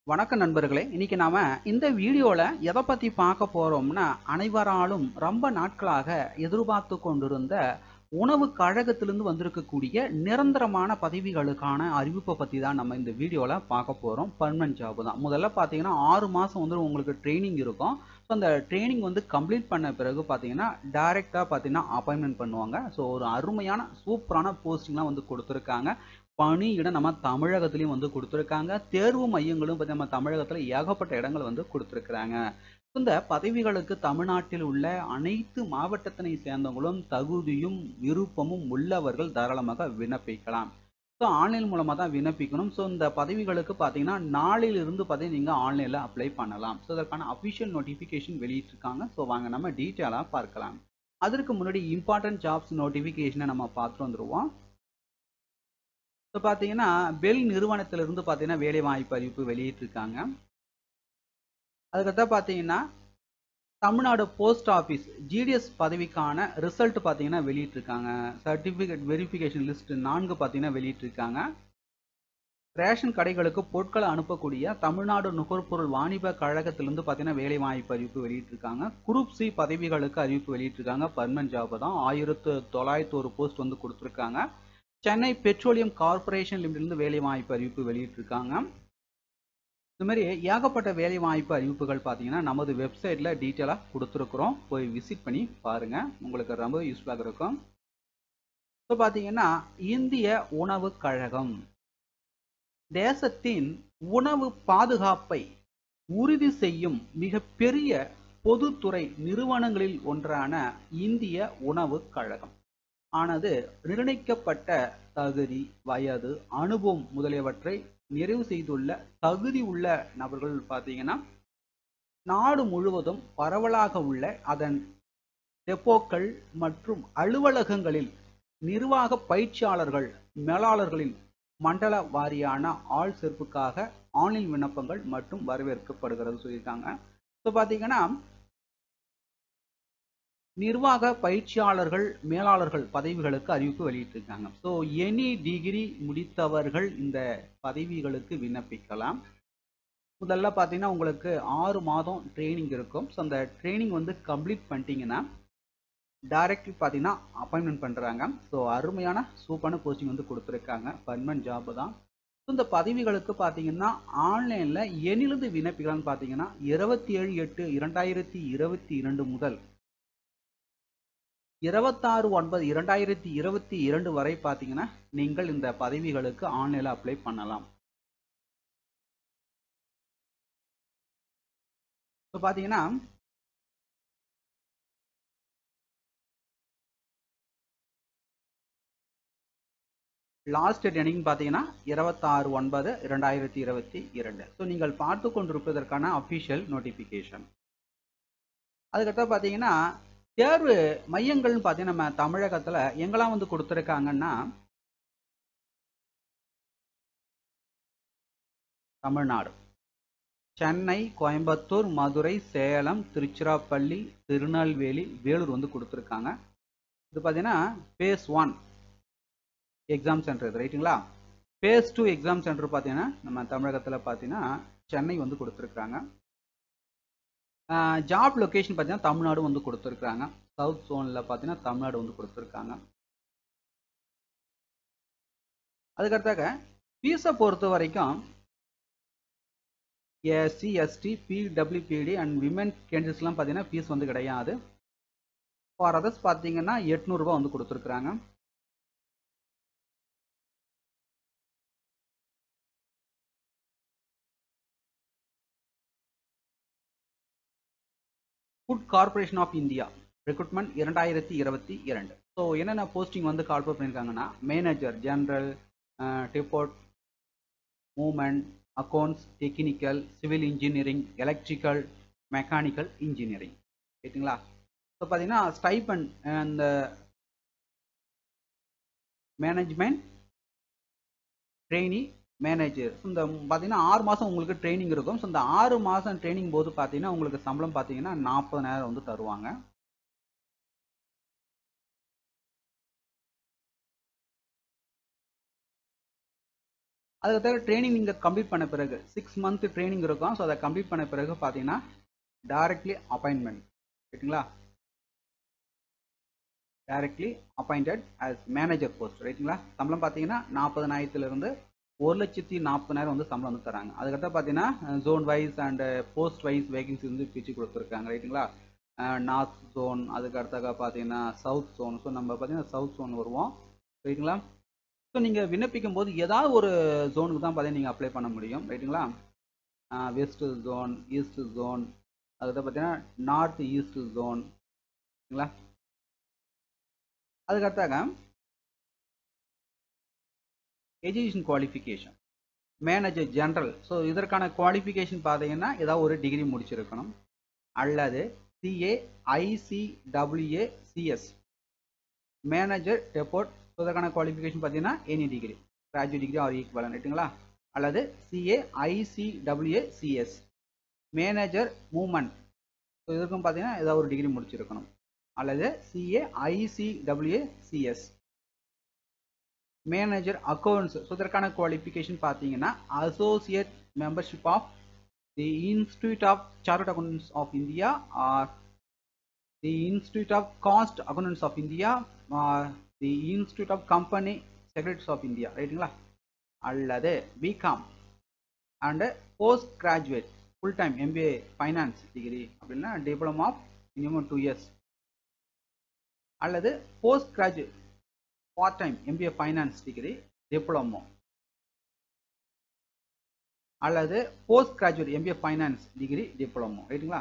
வணக்கம் நண்பர்களே இன்னைக்கு நாம இந்த வீடியோல எதை பத்தி பார்க்க போறோம்னா அனைவராலும் ரொம்ப நாட்களாக எதிர்பார்த்து கொண்டிருந்த உணவு கழகத்திலிருந்து வந்திருக்கக்கூடிய நிரந்தரமான பதவிகளுக்கான அறிவிப்பை பத்தி தான் நம்ம இந்த வீடியோல பார்க்க போறோம் பர்மனன்ட் ஜாப் தான் முதல்ல பாத்தீங்கன்னா ஆறு மாசம் வந்து உங்களுக்கு ட்ரைனிங் இருக்கும் ஸோ அந்த ட்ரைனிங் வந்து கம்ப்ளீட் பண்ண பிறகு பார்த்தீங்கன்னா டைரெக்டாக பார்த்தீங்கன்னா அப்பாயின்மெண்ட் பண்ணுவாங்க ஸோ ஒரு அருமையான சூப்பரான போஸ்டிங்லாம் வந்து கொடுத்துருக்காங்க பணியிடம் நம்ம தமிழகத்துலேயும் வந்து கொடுத்துருக்காங்க தேர்வு மையங்களும் பத்தி நம்ம தமிழகத்தில் ஏகப்பட்ட இடங்கள் வந்து கொடுத்துருக்குறாங்க இந்த பதவிகளுக்கு தமிழ்நாட்டில் உள்ள அனைத்து மாவட்டத்தினை சேர்ந்தவங்களும் தகுதியும் விருப்பமும் உள்ளவர்கள் தாராளமாக விண்ணப்பிக்கலாம் ஸோ ஆன்லைன் மூலமாக தான் விண்ணப்பிக்கணும் ஸோ இந்த பதவிகளுக்கு பார்த்தீங்கன்னா நாளிலிருந்து பார்த்தீங்கன்னா நீங்கள் ஆன்லைனில் அப்ளை பண்ணலாம் ஸோ அதற்கான அஃபிஷியல் நோட்டிஃபிகேஷன் வெளியிட்டிருக்காங்க ஸோ வாங்க நம்ம டீட்டெயிலாக பார்க்கலாம் அதற்கு முன்னாடி இம்பார்ட்டன்ட் ஜாப்ஸ் நோட்டிஃபிகேஷனை நம்ம பார்த்துட்டு வந்துடுவோம் ஸோ பார்த்தீங்கன்னா பெல் நிறுவனத்திலிருந்து பார்த்தீங்கன்னா வேலை வாய்ப்பு அறிவிப்பு வெளியிட்டிருக்காங்க அதுக்கடுத்து பார்த்தீங்கன்னா தமிழ்நாடு போஸ்ட் ஆஃபீஸ் ஜிடிஎஸ் பதவிக்கான ரிசல்ட் பார்த்தீங்கன்னா வெளியிட்டிருக்காங்க சர்டிஃபிகேட் வெரிஃபிகேஷன் லிஸ்ட் நான்கு பார்த்தீங்கன்னா வெளியிட்டிருக்காங்க ரேஷன் கடைகளுக்கு பொருட்களை அனுப்பக்கூடிய தமிழ்நாடு நுகர்பொருள் வாணிப கழகத்திலிருந்து பார்த்தீங்கன்னா வேலை வாய்ப்பு அறிவிப்பு வெளியிட்டிருக்காங்க குரூப் சி பதவிகளுக்கு அறிவிப்பு வெளியிட்டிருக்காங்க பர்மனன்ட் ஜாப் தான் ஆயிரத்து தொள்ளாயிரத்து ஒரு போஸ்ட் வந்து கொடுத்துருக்காங்க சென்னை பெட்ரோலியம் கார்பரேஷன் லிமிட்டிலிருந்து வேலை வாய்ப்பு அறிவிப்பு வெளியிட்டிருக்காங்க இந்த மாதிரி ஏகப்பட்ட வேலை வாய்ப்பு அறிவிப்புகள் பார்த்தீங்கன்னா நமது வெப்சைட்டில் டீட்டெயிலாக கொடுத்துருக்குறோம் போய் விசிட் பண்ணி பாருங்கள் உங்களுக்கு ரொம்ப யூஸ்ஃபுல்லாக இருக்கும் இப்போ பார்த்தீங்கன்னா இந்திய உணவு கழகம் தேசத்தின் உணவு பாதுகாப்பை உறுதி செய்யும் மிகப்பெரிய பொதுத்துறை நிறுவனங்களில் ஒன்றான இந்திய உணவு கழகம் ஆனது நிர்ணயிக்கப்பட்ட தகுதி வயது அனுபவம் முதலியவற்றை நிறைவு செய்துள்ள தகுதி உள்ள நபர்கள் பார்த்தீங்கன்னா நாடு முழுவதும் பரவலாக உள்ள அதன் டெப்போக்கள் மற்றும் அலுவலகங்களில் நிர்வாக பயிற்சியாளர்கள் மேலாளர்களின் மண்டல வாரியான ஆள் சேர்ப்புக்காக ஆன்லைன் விண்ணப்பங்கள் மற்றும் வரவேற்கப்படுகிறது சொல்லியிருக்காங்க ஸோ பார்த்தீங்கன்னா நிர்வாக பயிற்சியாளர்கள் மேலாளர்கள் பதவிகளுக்கு அறிவிப்பு வெளியிட்டிருக்காங்க ஸோ எனி டிகிரி முடித்தவர்கள் இந்த பதவிகளுக்கு விண்ணப்பிக்கலாம் முதல்ல பார்த்தீங்கன்னா உங்களுக்கு ஆறு மாதம் ட்ரைனிங் இருக்கும் ஸோ அந்த ட்ரைனிங் வந்து கம்ப்ளீட் பண்ணிட்டீங்கன்னா டைரக்ட் பார்த்தீங்கன்னா அப்பாயின்மெண்ட் பண்ணுறாங்க ஸோ அருமையான சூப்பரான போஸ்டிங் வந்து கொடுத்துருக்காங்க பர்மனன்ட் ஜாப் தான் ஸோ இந்த பதவிகளுக்கு பார்த்தீங்கன்னா ஆன்லைனில் எண்ணிலிருந்து விண்ணப்பிக்கலாம்னு பார்த்தீங்கன்னா இருபத்தி ஏழு எட்டு இரண்டாயிரத்தி இருபத்தி இரண்டு முதல் இருபத்தாறு ஒன்பது இரண்டாயிரத்தி இருபத்தி இரண்டு வரை பார்த்தீங்கன்னா நீங்கள் இந்த பதவிகளுக்கு ஆன்லைனில் அப்ளை பண்ணலாம் இப்போ பார்த்தீங்கன்னா லாஸ்ட் டேட் என்னைக்குன்னு பார்த்தீங்கன்னா இருபத்தாறு ஒன்பது இரண்டாயிரத்தி இருபத்தி இரண்டு ஸோ நீங்கள் பார்த்து கொண்டிருப்பதற்கான அஃபிஷியல் நோட்டிஃபிகேஷன் அதுக்கடுத்து பார்த்தீங்கன்னா தேர்வு மையங்கள்னு பார்த்தீங்கன்னா நம்ம தமிழகத்தில் எங்கெல்லாம் வந்து கொடுத்துருக்காங்கன்னா தமிழ்நாடு சென்னை கோயம்புத்தூர் மதுரை சேலம் திருச்சிராப்பள்ளி திருநெல்வேலி வேலூர் வந்து கொடுத்துருக்காங்க இது பார்த்தீங்கன்னா ஃபேஸ் ஒன் எக்ஸாம் சென்டர் இது ரைட்டுங்களா ஃபேஸ் டூ எக்ஸாம் சென்டர் பார்த்தீங்கன்னா நம்ம தமிழகத்தில் பார்த்தீங்கன்னா சென்னை வந்து கொடுத்துருக்குறாங்க ஜாப் லொக்கேஷன் பார்த்தீங்கன்னா தமிழ்நாடு வந்து கொடுத்துருக்குறாங்க சவுத் ஜோனில் பார்த்தீங்கன்னா தமிழ்நாடு வந்து கொடுத்துருக்காங்க அதுக்கடுத்தாக ஃபீஸை பொறுத்த வரைக்கும் SC ST PWBD and women கேண்டிடேட்ஸ்லாம் பார்த்தீங்கன்னா ஃபீஸ் வந்து கிடையாது ஃபார் அதர்ஸ் பார்த்தீங்கன்னா எட்நூறுபா வந்து கொடுத்துருக்குறாங்க food corporation of India recruitment இரண்டாயிரத்தி இருபத்தி இரண்டு ஸோ என்னென்ன போஸ்டிங் வந்து கால் பண்ணியிருக்காங்கன்னா manager general depot movement accounts technical civil engineering electrical mechanical engineering ரைட்டுங்களா ஸோ பார்த்தீங்கன்னா ஸ்டைபன் அந்த மேனேஜ்மெண்ட் ட்ரெயினி மேனேஜர் இந்த பார்த்தீங்கன்னா ஆறு மாதம் உங்களுக்கு ட்ரைனிங் இருக்கும் ஸோ இந்த ஆறு மாதம் ட்ரைனிங் போது பார்த்தீங்கன்னா உங்களுக்கு சம்பளம் பார்த்தீங்கன்னா நாற்பதாயிரம் வந்து தருவாங்க அதுக்கு தவிர ட்ரைனிங் நீங்கள் கம்ப்ளீட் பண்ண பிறகு சிக்ஸ் மந்த் ட்ரைனிங் இருக்கும் ஸோ அதை கம்ப்ளீட் பண்ண பிறகு பார்த்தீங்கன்னா டைரக்ட்லி அப்பாயின்மெண்ட் ரைட்டுங்களா directly appointed as manager post ரைட்டுங்களா சம்பளம் பார்த்தீங்கன்னா நாற்பதனாயிரத்துலேருந்து ஒரு லட்சத்தி நாற்பதாயிரம் வந்து சம்பளம் வந்து தராங்க அதுக்கடுத்து பார்த்தீங்கன்னா zone wise and post wise vacancy வந்து பிரித்து கொடுத்துருக்காங்க ரைட்டுங்களா நார்த் ஜோன் அதுக்கு அடுத்தாக பார்த்தீங்கன்னா சவுத் ஜோன் ஸோ நம்ம பார்த்தீங்கன்னா சவுத் ஜோன் வருவோம் ரைட்டுங்களா ஸோ நீங்கள் விண்ணப்பிக்கும் போது ஏதாவது ஒரு ஜோனுக்கு தான் பார்த்தீங்கன்னா நீங்கள் அப்ளை பண்ண முடியும் ரைட்டுங்களா வெஸ்ட் ஜோன் ஈஸ்ட் ஜோன் அதுக்கு பார்த்தீங்கன்னா நார்த் ஈஸ்ட் ஜோன் சரிங்களா அதுக்கடுத்தாக education qualification manager general so இதற்கான குவாலிஃபிகேஷன் பார்த்தீங்கன்னா ஏதாவது ஒரு டிகிரி முடிச்சிருக்கணும் அல்லது CA ICWA CS manager depot so இதற்கான குவாலிஃபிகேஷன் பார்த்தீங்கன்னா any degree graduate degree or equivalent ரைட்டுங்களா அல்லது CA ICWA CS manager movement so இதற்கும் பார்த்தீங்கன்னா ஏதாவது ஒரு டிகிரி முடிச்சிருக்கணும் அல்லது CA ICWA CS manager accounts so இதற்கான குவாலிஃபிகேஷன் பார்த்தீங்கன்னா associate membership of the institute of chartered accountants of India or the institute of cost accountants of India or the institute of company secretaries of India ரைட்டுங்களா அல்லது BCom and post graduate full time MBA finance degree அப்படின்னா diploma of minimum two years அல்லது post graduate part time MBA finance degree diploma அல்லது post graduate MBA finance degree diploma ரைட்டுங்களா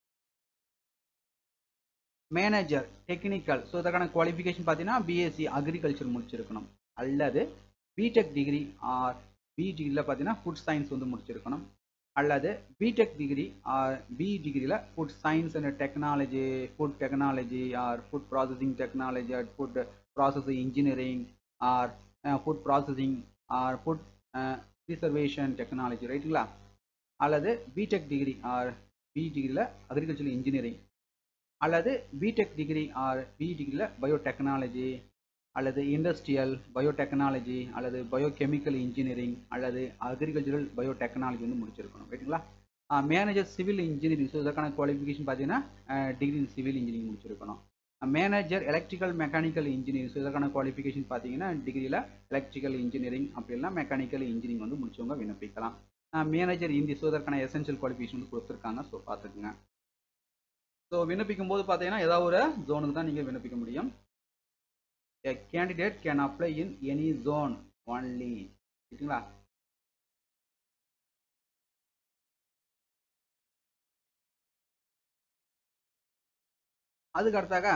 manager technical so இதற்கான qualification பார்த்தீங்கன்னா BSc agriculture முடிச்சிருக்கணும் அல்லது BTech degree or B டிகிரியில் பார்த்தீங்கன்னா ஃபுட் சயின்ஸ் வந்து முடிச்சிருக்கணும் அல்லது பிடெக் டிகிரி ஆர் பி டிகிரியில் food science and technology food technology or food processing technology or food processing engineering or food processing or food preservation technology ரைட்டுங்களா அல்லது BTech degree or B டிகிரியில் agriculture engineering அல்லது BTech degree or B டிகிரியில் biotechnology அல்லது industrial biotechnology அல்லது biochemical engineering அல்லது agricultural biotechnology வந்து முடிச்சிருக்கணும் ரைட்டுங்களா மேனேஜர் சிவில் இன்ஜினியரிங் ஸோ இதற்கான குவாலிஃபிகேஷன் பார்த்தீங்கன்னா டிகிரி இன் சிவில் இன்ஜினியரிங் முடிச்சிருக்கணும் manager electrical mechanical engineering so இதற்கான குவாலிஃபிகேஷன் பார்த்தீங்கன்னா டிகிரியில் எலக்ட்ரிக்கல் இன்ஜினியரிங் அப்படின்னா மெக்கானிக்கல் இன்ஜினியரிங் வந்து முடிச்சவங்க விண்ணப்பிக்கலாம் மேனேஜர் இந்தி ஸோ இதற்கான எசென்ஷியல் குவாலிஃபிகேஷன் வந்து கொடுத்துருக்காங்க ஸோ பார்த்துக்குங்க ஸோ விண்ணப்பிக்கும் போது பார்த்தீங்கன்னா ஏதாவது ஒரு ஜோனுக்கு தான் நீங்கள் விண்ணப்பிக்க முடியும் a candidate can apply in any zone only சரிங்களா அதுக்கு அடுத்தாக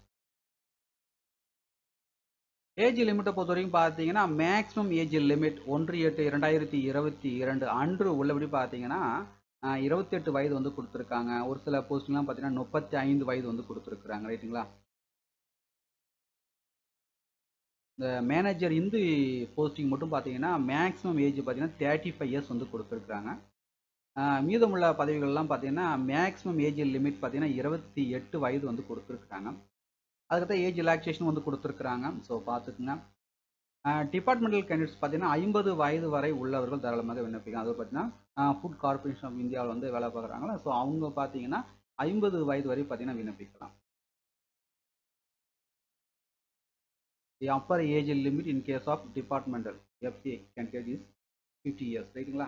ஏஜ் லிமிட்டை பொறுத்த வரைக்கும் பார்த்தீங்கன்னா மேக்ஸிமம் ஏஜ் லிமிட் ஒன்று எட்டு இரண்டாயிரத்தி இருபத்தி இரண்டு அன்று உள்ளபடி பார்த்தீங்கன்னா இருபத்தெட்டு வயது வந்து கொடுத்துருக்காங்க ஒரு சில போஸ்டிங்லாம் பார்த்தீங்கன்னா முப்பத்தி ஐந்து வயது வந்து கொடுத்துருக்குறாங்க ரைட்டுங்களா இந்த மேனேஜர் இந்து போஸ்டிங் மட்டும் பார்த்தீங்கன்னா மேக்ஸிமம் ஏஜ் பார்த்தீங்கன்னா தேர்ட்டி ஃபைவ் இயர்ஸ் வந்து கொடுத்துருக்குறாங்க மீதமுள்ள பதவிகள்லாம் பார்த்தீங்கன்னா மேக்ஸிமம் ஏஜ் லிமிட் பார்த்தீங்கன்னா இருபத்தி எட்டு வயது வந்து கொடுத்துருக்குறாங்க அதுக்கடுத்த ஏஜ் ரிலாக்ஸேஷன் வந்து கொடுத்துருக்குறாங்க ஸோ பார்த்துக்குங்க டிபார்ட்மெண்டல் கேண்டிடேட்ஸ் பார்த்தீங்கன்னா ஐம்பது வயது வரை உள்ளவர்கள் தாராளமாக விண்ணப்பிக்கலாம் அது பார்த்தீங்கன்னா ஃபுட் கார்பரேஷன் ஆஃப் இந்தியாவில் வந்து வேலை பார்க்குறாங்களா ஸோ அவங்க பார்த்தீங்கன்னா ஐம்பது வயது வரை பார்த்தீங்கன்னா விண்ணப்பிக்கலாம் the upper age limit in case of departmental FA candidate is fifty years ரைட்டுங்களா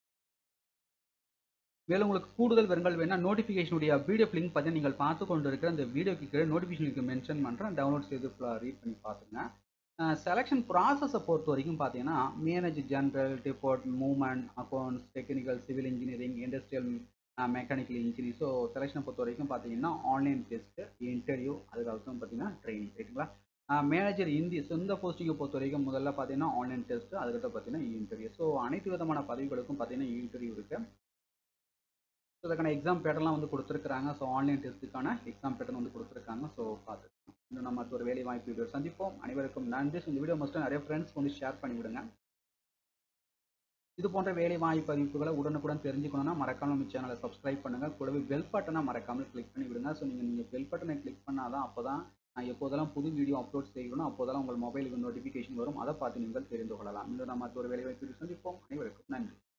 மேலும் உங்களுக்கு கூடுதல் விவரங்கள் வேணா நோட்டிஃபிகேஷனுடைய பிடிஎஃப் லிங்க் பற்றி நீங்கள் பார்த்து கொண்டு இருக்கிற அந்த வீடியோக்கு கீழே நோட்டிஃபிகேஷன் லிங்க் மென்ஷன் பண்ணுறேன் டவுன்லோட் செய்து ஃபுல்லாக ரீட் பண்ணி பார்த்துங்க செலெக்ஷன் ப்ராசஸை பொறுத்த வரைக்கும் பார்த்தீங்கன்னா manager general depot movement accounts technical civil engineering industrial mechanical engineering so செலெக்ஷனை பொறுத்த வரைக்கும் பார்த்தீங்கன்னா ஆன்லைன் டெஸ்ட்டு இன்டர்வியூ அதுக்கப்புறம் பார்த்தீங்கன்னா ட்ரைனிங் ரைட்டுங்களா மேனேஜர் இந்தி சொந்த போஸ்டிங்கை பொறுத்த வரைக்கும் முதல்ல பார்த்தீங்கன்னா ஆன்லைன் டெஸ்ட் அதுக்கப்புறம் பார்த்தீங்கன்னா இன்டர்வியூ ஸோ அனைத்து விதமான பதவிகளுக்கும் பார்த்தீங்கன்னா இன்டர்வியூ இருக்கு ஸோ இதுக்கான எக்ஸாம் பேட்டர்லாம் வந்து கொடுத்துருக்காங்க ஸோ ஆன்லைன் டெஸ்ட்டுக்கான எக்ஸாம் பேட்டர்ன் வந்து கொடுத்துருக்காங்க ஸோ பார்த்துக்கலாம் இன்னும் நம்ம ஒரு வேலை வாய்ப்பு வீடியோ சந்திப்போம் அனைவருக்கும் நன்றி இந்த வீடியோ மஸ்ட்டு நிறைய ஃப்ரெண்ட்ஸ் வந்து ஷேர் பண்ணி விடுங்க இது போன்ற வேலை வாய்ப்பு அறிவிப்புகளை உடனுக்குடன் தெரிஞ்சுக்கணும்னா மறக்காம நம்ம சேனலை சப்ஸ்கிரைப் பண்ணுங்க கூடவே பெல் பட்டனை மறக்காமல் கிளிக் பண்ணி விடுங்க ஸோ நீங்கள் நீங்கள் பெல் பட்டனை கிளிக் பண்ணாதான் அப்போ தான் நான் எப்போதெல்லாம் புது வீடியோ அப்லோட் செய்யணும் அப்போதெல்லாம் உங்கள் மொபைலுக்கு நோட்டிஃபிகேஷன் வரும் அதை பார்த்து நீங்கள் தெரிந்து கொள்ளலாம் இன்னும் நம்ம மற்றொரு வேலைவாய்ப்பு சந்திப்போம் அனைவருக்கும் நன்றி